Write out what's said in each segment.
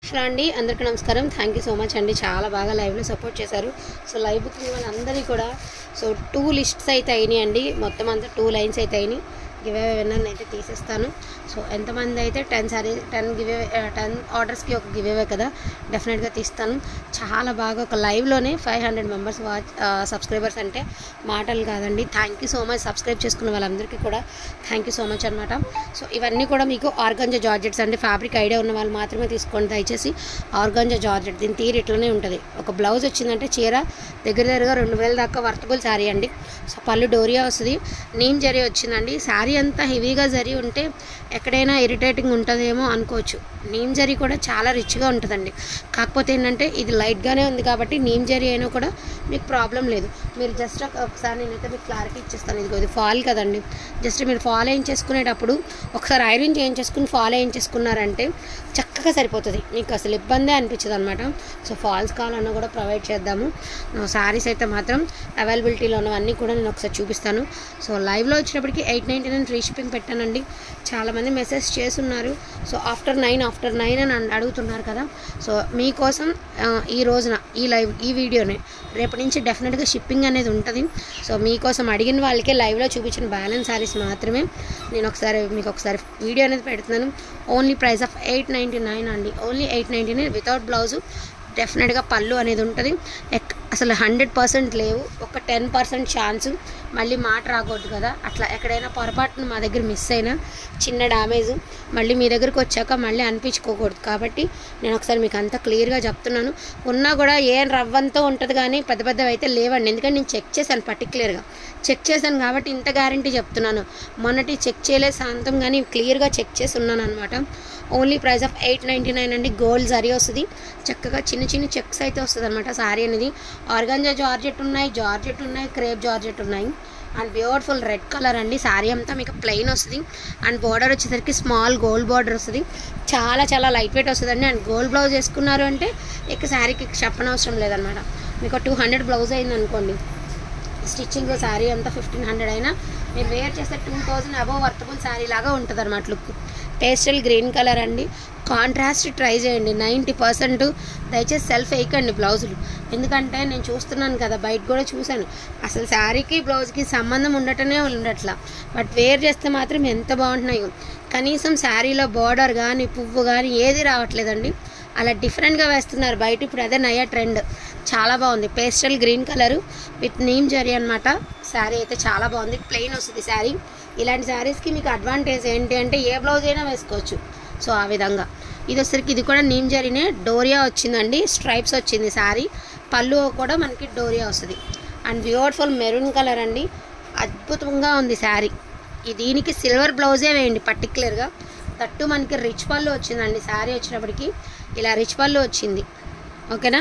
hello అండి అందరికీ నమస్కారం థ్యాంక్ యూ సో మచ్ అండి చాలా బాగా లైవ్లో సపోర్ట్ చేశారు సో లైవ్ బుకింగ్ వాళ్ళందరికీ కూడా సో టూ లిస్ట్స్ అయితే అయినాయి అండి మొత్తం అంతా టూ లైన్స్ అయితే అయినాయి గివ్ అవే విన్నర్ని అయితే తీసేస్తాను సో ఎంతమంది అయితే ten sorry ten give away ten ఆర్డర్స్కి ఒక గివ్ అవే కదా డెఫినెట్గా తీస్తాను చాలా బాగా ఒక లైవ్లోనే five hundred members watch subscribers అంటే మాటలు కాదండి thank you so much subscribe చేసుకున్న వాళ్ళందరికీ కూడా థ్యాంక్ యూ సో మచ్ అనమాట సో ఇవన్నీ కూడా మీకు ఆర్గంజా జార్జెట్స్ అంటే ఫ్యాబ్రిక్ ఐడియా ఉన్న వాళ్ళు మాత్రమే తీసుకోండి దయచేసి ఆర్గంజా జార్జెట్ దీని తీరు ఇట్లనే ఉంటుంది ఒక బ్లౌజ్ వచ్చిందంటే చీర దగ్గర దగ్గరగా రెండు వేల దాకా వర్తబుల్ శారీ అండి సో పళ్ళు డోరియా వస్తుంది నీమ్ జరీ వచ్చిందండి శారీ అంతా హెవీగా జరీ ఉంటే ఎక్కడైనా ఇరిటేటింగ్ ఉంటుందేమో అనుకోవచ్చు నీమ్ జరీ కూడా చాలా రిచ్గా ఉంటుందండి కాకపోతే ఏంటంటే ఇది లైట్గానే ఉంది కాబట్టి నీమ్ జరీ అయినా కూడా మీకు ప్రాబ్లం లేదు మీరు జస్ట్ ఒక- ఒకసారి నేనైతే మీకు క్లారిటీ ఇచ్చేస్తాను ఇదిగో ఇది ఫాల్ కదండి జస్ట్ మీరు ఫాల్ వేయించేసుకునేటప్పుడు ఒకసారి ఐరన్ చేయించేసుకుని ఫాల్ వేయించేసుకున్నారంటే చక్కగా సరిపోతుంది మీకు అసలు ఇబ్బందే అనిపించదు అనమాట సో ఫాల్స్ కావాలన్నా కూడా ప్రొవైడ్ చేద్దాము శారీస్ అయితే మాత్రం అవైలబిలిటీలో ఉన్నవన్నీ కూడా నేను ఒకసారి చూపిస్తాను సో లైవ్లో వచ్చినప్పటికి eight ninety nine free shipping పెట్టానండి చాలామంది మెసేజ్ చేస్తున్నారు so after nine after nine అని అన్- అడుగుతున్నారు కదా సో మీకోసం ఆ, ఈ రోజున ఈ లైవ్ ఈ వీడియోని రేపటి నుంచి డెఫినెట్గా షిప్పింగ్ అనేది ఉంటుంది సో మీకోసం అడిగిన వాళ్ళకే లైవ్లో చూపించిన బ్యాలెన్స్ శారీస్ మాత్రమే నేను ఒకసారి మీకు ఒకసారి వీడియో అనేది పెడుతున్నాను only price of eight ninety nine అండి only eight ninety nine without blouse డెఫినెట్గా పళ్ళు అనేది ఉంటుంది ఎక్ అసలు హండ్రెడ్ పర్సెంట్ లేవు ఒక టెన్ పర్సెంట్ ఛాన్స్ మళ్ళీ మాట రాకూడదు కదా అట్లా ఎక్కడైనా పొరపాటున మా దగ్గర మిస్ అయినా చిన్న డ్యామేజ్ మళ్ళీ మీ దగ్గరికి వచ్చాక మళ్ళీ అనిపించుకోకూడదు కాబట్టి నేను ఒకసారి మీకు అంతా క్లియర్గా చెప్తున్నాను ఉన్నా కూడా ఏం రవ్వంతో ఉంటుంది కానీ పెద్ద పెద్దవి అయితే లేవండి ఎందుకంటే నేను చెక్ చేశాను పర్టికులర్గా చెక్ చేశాను కాబట్టి ఇంత గ్యారంటీ చెప్తున్నాను మొన్నటి చెక్ చేయలేదు శాంతం కానీ క్లియర్గా చెక్ చేసి ఉన్నాను అనమాట only price of eight ninety nine అండి గోల్డ్ జరీ వస్తుంది చక్కగా చిన్న చిన్న చెక్స్ అయితే వస్తుంది అనమాట శారీ అనేది ఆర్గంజా జార్జెట్ ఉన్నాయి జార్జెట్ ఉన్నాయి క్రేప్ జార్జెట్ ఉన్నాయి అండ్ బ్యూటిఫుల్ రెడ్ కలర్ అండి శారీ అంతా మీకు ప్లెయిన్ వస్తుంది అండ్ బార్డర్ వచ్చేసరికి స్మాల్ గోల్డ్ బార్డర్ వస్తుంది చాలా చాలా లైట్ వెయిట్ వస్తుందండి అండ్ గోల్డ్ బ్లౌజ్ వేసుకున్నారు అంటే ఇక శారీకి చెప్పనవసరం లేదనమాట మీకు టూ హండ్రెడ్ బ్లౌజ్ అయింది అనుకోండి స్టిచ్చింగ్ శారీ అంతా ఫిఫ్టీన్ హండ్రెడ్ అయినా మీరు వేర్ చేస్తే two thousand above worthable sari లాగా ఉంటుంది అనమాట లుక్ పేస్టల్ గ్రీన్ కలర్ అండి కాంట్రాస్ట్ ట్రై చేయండి నైంటీ పర్సెంట్ దయచేసి సెల్ఫ్ వేయకండి బ్లౌజులు ఎందుకంటే నేను చూస్తున్నాను కదా బయట కూడా చూశాను అసలు శారీకి బ్లౌజ్కి సంబంధం ఉండటమే ఉండట్లా బట్ వేర్ చేస్తే మాత్రం ఎంత బాగుంటున్నాయో కనీసం శారీలో బార్డర్ కానీ పువ్వు కానీ ఏది రావట్లేదండి అలా డిఫరెంట్గా వేస్తున్నారు బయట ఇప్పుడు అదే నయా ట్రెండ్ చాలా బాగుంది pastel green colour with neem zari అనమాట శారీ అయితే చాలా బాగుంది ప్లెయిన్ వస్తుంది శారీ ఇలాంటి శారీస్కి మీకు అడ్వాంటేజ్ ఏంటి అంటే ఏ బ్లౌజ్ అయినా వేసుకోవచ్చు సో ఆ విధంగా ఇది వచ్చరికి ఇది కూడా నీమ్ జరీనే డోరియా వచ్చిందండి స్ట్రైప్స్ వచ్చింది శారీ పళ్ళు కూడా మనకి డోరియా వస్తుంది అండ్ బ్యూటిఫుల్ మెరూన్ కలర్ అండి అద్భుతంగా ఉంది శారీ ఈ దీనికి సిల్వర్ బ్లౌజే వేయండి పర్టికులర్గా తట్టు మనకి రిచ్ పళ్ళు వచ్చిందండి శారీ వచ్చినప్పటికి ఇలా రిచ్ పళ్ళు వచ్చింది ఓకేనా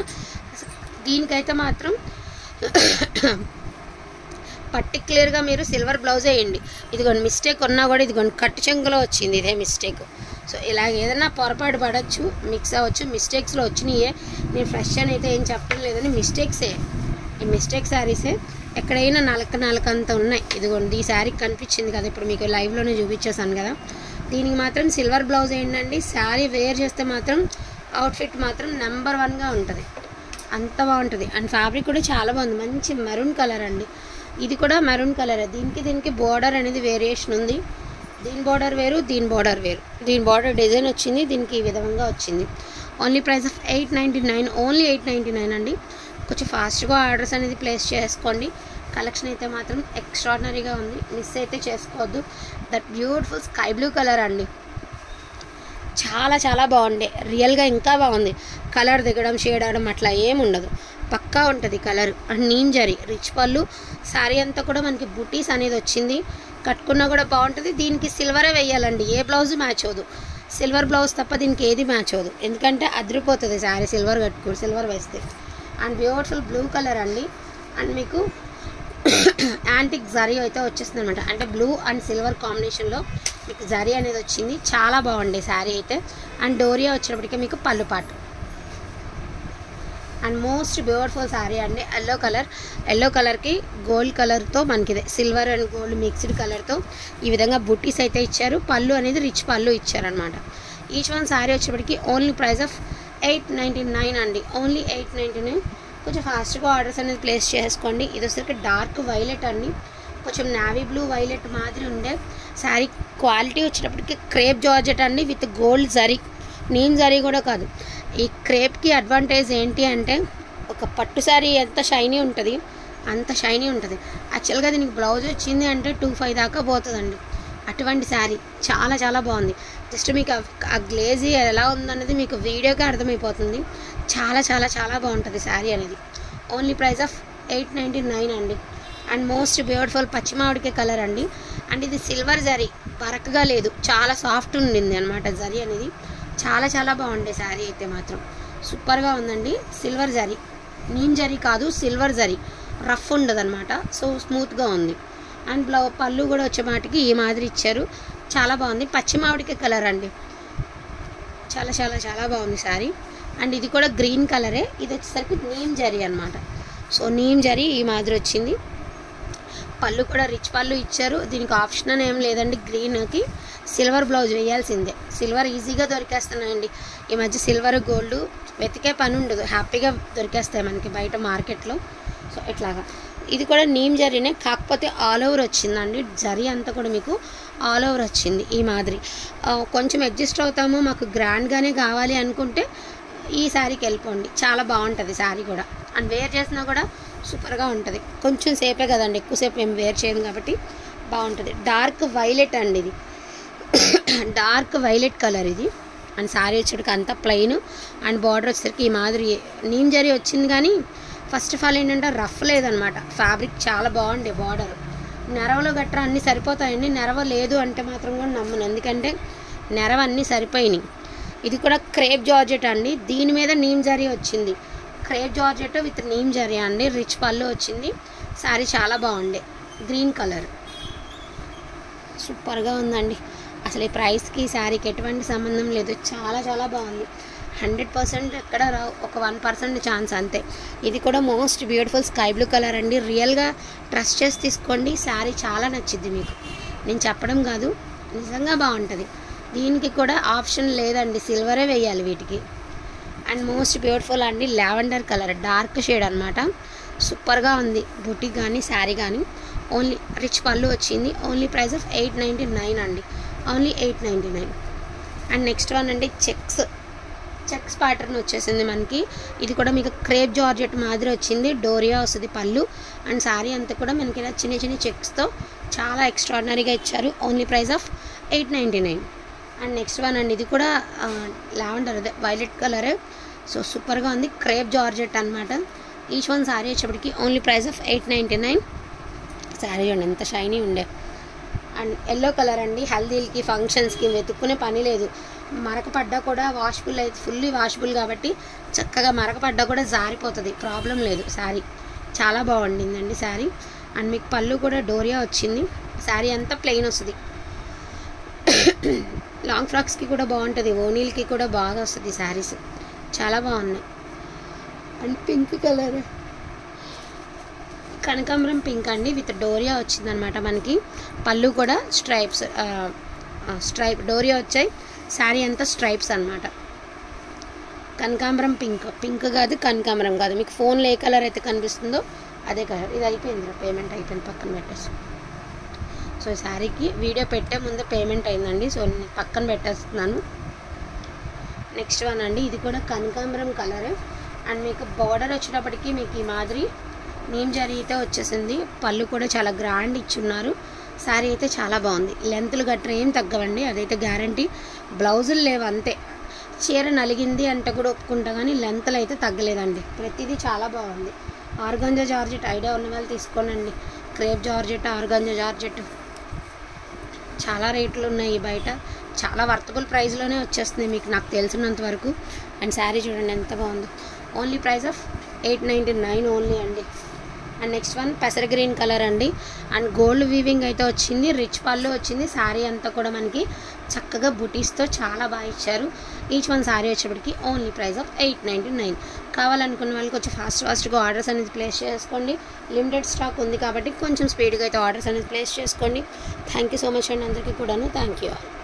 దీనికైతే మాత్రం పర్టికులర్గా మీరు సిల్వర్ బ్లౌజ్ వేయండి ఇదిగోండి మిస్టేక్ ఉన్నా కూడా ఇదిగోండి కట్టు చెంగులో వచ్చింది ఇదే మిస్టేక్ సో ఇలా ఏదైనా పొరపాటు పడవచ్చు మిక్స్ అవ్వచ్చు మిస్టేక్స్లో వచ్చినాయే నేను ఫ్రెష్ అని అయితే ఏం చెప్పడం లేదని మిస్టేక్సే ఈ మిస్టేక్ శారీసే ఎక్కడైనా నలక నలక అంత ఉన్నాయి ఇదిగోండి ఈ శారీ కనిపించింది కదా ఇప్పుడు మీకు లైవ్లోనే చూపించేసాను కదా దీనికి మాత్రం సిల్వర్ బ్లౌజ్ ఏంటండి శారీ వేర్ చేస్తే మాత్రం అవుట్ఫిట్ మాత్రం నెంబర్ వన్గా ఉంటుంది అంత బాగుంటుంది అండ్ ఫ్యాబ్రిక్ కూడా చాలా బాగుంది మంచి మెరూన్ కలర్ అండి ఇది కూడా మెరూన్ కలర్ దీనికి దీనికి బోర్డర్ అనేది వేరియేషన్ ఉంది దీని బార్డర్ వేరు దీని బార్డర్ వేరు దీని బార్డర్ డిజైన్ వచ్చింది దీనికి ఈ విధంగా వచ్చింది only price of eight ninety nine only eight ninety nine అండి కొంచెం ఫాస్ట్గా ఆర్డర్స్ అనేది ప్లేస్ చేసుకోండి కలెక్షన్ అయితే మాత్రం ఎక్స్ట్రాడినరీగా ఉంది మిస్ అయితే చేసుకోవద్దు that beautiful sky blue colour అండి చాలా చాలా బాగుండే రియల్గా ఇంకా బాగుంది కలర్ దిగడం షేడ్ అవడం అట్లా ఏం ఉండదు పక్కా ఉంటుంది colour and neem zari rich పళ్ళు శారీ అంతా కూడా మనకి బుటీస్ అనేది వచ్చింది కట్టుకున్నా కూడా బాగుంటుంది దీనికి సిల్వరే వేయాలండి ఏ బ్లౌజ్ మ్యాచ్ అవ్వదు సిల్వర్ బ్లౌజ్ తప్ప దీనికి ఏది మ్యాచ్ అవ్వదు ఎందుకంటే అదిరిపోతుంది శారీ సిల్వర్ కట్టుకో సిల్వర్ వేస్తే అండ్ బ్యూటిఫుల్ బ్లూ కలర్ అండి అండ్ మీకు యాంటిక్ జరీ అయితే వచ్చేస్తుంది అనమాట అంటే బ్లూ అండ్ సిల్వర్ కాంబినేషన్లో మీకు జరీ అనేది వచ్చింది చాలా బాగుండే శారీ అయితే అండ్ డోరియా వచ్చినప్పటికీ మీకు పళ్ళు పాటు అండ్ మోస్ట్ బ్యూటిఫుల్ శారీ అండి ఎల్లో కలర్ ఎల్లో కలర్కి గోల్డ్ కలర్తో మనకి ఇదే సిల్వర్ అండ్ గోల్డ్ మిక్స్డ్ కలర్తో ఈ విధంగా బుట్టీస్ అయితే ఇచ్చారు పళ్ళు అనేది రిచ్ పళ్ళు ఇచ్చారనమాట ఈచ్ వన్ శారీ వచ్చేప్పటికి only price of eight ninety nine అండి ఓన్లీ ఎయిట్ నైంటీ నైన్ కొంచెం ఫాస్ట్గా ఆర్డర్స్ అనేది ప్లేస్ చేసుకోండి ఇది వచ్చరికి డార్క్ వైలెట్ అండి కొంచెం నావీ బ్లూ వైలెట్ మాదిరి ఉండే శారీ క్వాలిటీ వచ్చేటప్పటికి క్రేప్ జార్జెట్ అండి విత్ గోల్డ్ జరీ నీమ్ జరీ కూడా కాదు ఈ క్రేప్కి అడ్వాంటేజ్ ఏంటి అంటే ఒక పట్టు శారీ ఎంత షైనీ ఉంటుంది అంత షైనీ ఉంటుంది యాక్చువల్గా దీనికి బ్లౌజ్ వచ్చింది అంటే టూ ఫైవ్ దాకా పోతుందండి అటువంటి శారీ చాలా చాలా బాగుంది జస్ట్ మీకు ఆ- ఆ గ్లేజీ ఎలా ఉందన్నది మీకు వీడియోగా అర్థమైపోతుంది చాలా చాలా చాలా బాగుంటుంది శారీ అనేది only price of eight ninety nine అండి అండ్ మోస్ట్ బ్యూటిఫుల్ పచ్చిమామిడికే కలర్ అండి అండ్ ఇది సిల్వర్ జరీ బరకగా లేదు చాలా సాఫ్ట్ ఉండింది అనమాట జరీ అనేది చాలా చాలా బాగుండే శారీ అయితే మాత్రం సూపర్గా ఉందండి సిల్వర్ జరీ నీమ్ జరీ కాదు సిల్వర్ జరీ రఫ్ ఉండదు అనమాట సో స్మూత్గా ఉంది అండ్ బ్లౌ పళ్ళు కూడా వచ్చే మాటికి ఈ మాదిరి ఇచ్చారు చాలా బాగుంది పచ్చి మామిడికాయ కలర్ అండి చాలా చాలా చాలా బాగుంది శారీ అండ్ ఇది కూడా గ్రీన్ కలరే ఇది వచ్చేసరికి నీమ్ జరీ అనమాట సో నీమ్ జరీ ఈ మాదిరి వచ్చింది పళ్ళు కూడా రిచ్ పళ్ళు ఇచ్చారు దీనికి ఆప్షన్ అని ఏం లేదండి గ్రీన్కి సిల్వర్ బ్లౌజ్ వేయాల్సిందే సిల్వర్ ఈజీగా దొరికేస్తున్నాయండి ఈ మధ్య సిల్వర్ గోల్డ్ వెతికే పని ఉండదు హ్యాపీగా దొరికేస్తాయి మనకి బయట మార్కెట్లో సో ఇట్లాగా ఇది కూడా నీమ్ జరీనే కాకపోతే ఆల్ ఓవర్ వచ్చిందండి జరీ అంతా కూడా మీకు ఆల్ ఓవర్ వచ్చింది ఈ మాదిరి ఆ, కొంచెం అడ్జస్ట్ అవుతాము మాకు గ్రాండ్గానే కావాలి అనుకుంటే ఈ శారీకి వెళ్ళిపోండి చాలా బాగుంటుంది శారీ కూడా అండ్ వేర్ చేసినా కూడా సూపర్గా ఉంటుంది కొంచెం సేపే కదండి ఎక్కువసేపు మేము వేర్ చేయము కాబట్టి బాగుంటుంది డార్క్ వైలెట్ అండి ఇది డార్క్ వైలెట్ కలర్ ఇది అండ్ శారీ వచ్చేటికి అంతా ప్లెయిన్ అండ్ బార్డర్ వచ్చేసరికి ఈ మాదిరి నీమ్ జరీ వచ్చింది కానీ ఫస్ట్ ఆఫ్ ఆల్ ఏంటంటే రఫ్ లేదనమాట ఫ్యాబ్రిక్ చాలా బాగుంది బార్డర్ నెరవలు గట్రా అన్నీ సరిపోతాయండి నెరవ లేదు అంటే మాత్రం కూడా నమ్మను ఎందుకంటే నెరవ అన్నీ సరిపోయినాయి ఇది కూడా క్రేప్ జార్జెట్ అండి దీని మీద నీమ్ జరీ వచ్చింది crepe georgette with neem zari అండి రిచ్ పళ్ళు వచ్చింది శారీ చాలా బాగుండే గ్రీన్ కలర్ సూపర్గా ఉందండి అసలు ఈ ప్రైస్కి ఈ శారీకి ఎటువంటి సంబంధం లేదు చాలా చాలా బాగుంది హండ్రెడ్ పర్సెంట్ ఎక్కడ రావు ఒక వన్ పర్సెంట్ ఛాన్స్ అంతే ఇది కూడా most beautiful sky blue colour అండి రియల్గా ట్రస్ట్ చేసి తీసుకోండి శారీ చాలా నచ్చింది మీకు నేను చెప్పడం కాదు నిజంగా బాగుంటుంది దీనికి కూడా ఆప్షన్ లేదండి సిల్వరే వేయాలి వీటికి అండ్ మోస్ట్ బ్యూటిఫుల్ అండి లావెండర్ కలర్ డార్క్ షేడ్ అనమాట సూపర్గా ఉంది బుట్టి కానీ శారీ కానీ ఓన్లీ రిచ్ పళ్ళు వచ్చింది only price of eight ninety nine అండి only eight ninety nine and next one అండి చెక్స్ చెక్స్ ప్యాటర్న్ వచ్చేసింది మనకి ఇది కూడా మీకు క్రేప్ జార్జెట్ మాదిరి వచ్చింది డోరియా వస్తుంది పళ్ళు అండ్ శారీ అంతా కూడా మనకి ఇలా చిన్న చిన్న చెక్స్తో చాలా ఎక్స్ట్రాడినరీగా ఇచ్చారు only price of eight ninety nine and next one అండి ఇది కూడా లావెండర్ అదే వైలెట్ కలర్ సో సూపర్గా ఉంది క్రేప్ జార్జెట్ అనమాట ఈచ్ వన్ శారీ వచ్చేప్పటికి only price of eight ninety nine sari చూడండి ఎంత షైనీ ఉండే అండ్ ఎల్లో కలర్ అండి హల్దీలకి ఫంక్షన్స్కి వెతుక్కునే పని లేదు మరక పడ్డా కూడా వాషబుల్ అయితే ఫుల్లీ వాషబుల్ కాబట్టి చక్కగా మరక పడ్డా కూడా జారిపోతుంది ప్రాబ్లం లేదు శారీ చాలా బాగుండిందండి శారీ అండ్ మీకు పళ్ళు కూడా డోరియా వచ్చింది శారీ అంతా ప్లెయిన్ వస్తుంది లాంగ్ ఫ్రాక్స్కి కూడా బాగుంటుంది ఓనీల్కి కూడా బాగా వస్తుంది శారీస్ చాలా బాగున్నాయి అండ్ పింక్ కలర్ కనకాంబరం పింక్ అండి విత్ డోరియా వచ్చిందనమాట మనకి పళ్ళు కూడా స్ట్రైప్స్ స్ట్రైప్ డోరియా వచ్చాయి శారీ అంతా స్ట్రైప్స్ అనమాట కనకాంబరం పింక్ పింక్ కాదు కనకాంబరం కాదు మీకు ఫోన్లో ఏ కలర్ అయితే కనిపిస్తుందో అదే కలర్ ఇది అయిపోయింది పేమెంట్ అయిపోయింది పక్కన పెట్టేసి సో ఈ శారీకి వీడియో పెట్టే ముందే పేమెంట్ అయిందండి సో నేను పక్కన పెట్టేస్తున్నాను నెక్స్ట్ వన్ అండి ఇది కూడా కనకాంబరం కలర్ అండ్ మీకు బార్డర్ వచ్చేటప్పటికి మీకు ఈ మాదిరి నీమ్ జరీతో వచ్చేసింది పళ్ళు కూడా చాలా గ్రాండ్ ఇచ్చున్నారు శారీ అయితే చాలా బాగుంది లెంత్లు గట్రా ఏం తగ్గవండి అదైతే గ్యారంటీ బ్లౌజులు లేవు అంతే చీర నలిగింది అంటే కూడా ఒప్పుకుంటా కానీ లెంత్లు అయితే తగ్గలేదండి ప్రతిదీ చాలా బాగుంది ఆర్గంజా జార్జెట్ ఐడియా ఉన్న వాళ్ళు తీసుకోనండి క్రేప్ జార్జెట్ ఆర్గంజా జార్జెట్ చాలా రేట్లు ఉన్నాయి బయట చాలా వర్తబుల్ ప్రైస్లోనే వచ్చేస్తుంది మీకు నాకు తెలిసినంత వరకు అండ్ శారీ చూడండి ఎంత బాగుందో only price of eight ninety nine only అండి అండ్ నెక్స్ట్ వన్ పెసర గ్రీన్ కలర్ అండి అండ్ గోల్డ్ వీవింగ్ అయితే వచ్చింది రిచ్ పళ్ళు వచ్చింది శారీ అంతా కూడా మనకి చక్కగా బుటీస్తో చాలా బాగా ఇచ్చారు ఈచ్ వన్ శారీ వచ్చేప్పటికి only price of eight ninety nine కావాలనుకున్న వాళ్ళకి వచ్చి ఫాస్ట్ ఫాస్ట్గా ఆర్డర్స్ అనేది ప్లేస్ చేసుకోండి లిమిటెడ్ స్టాక్ ఉంది కాబట్టి కొంచెం స్పీడ్గా అయితే ఆర్డర్స్ అనేది ప్లేస్ చేసుకోండి థ్యాంక్ యూ సో మచ్ అండి అందరికీ కూడాను థ్యాంక్ యూ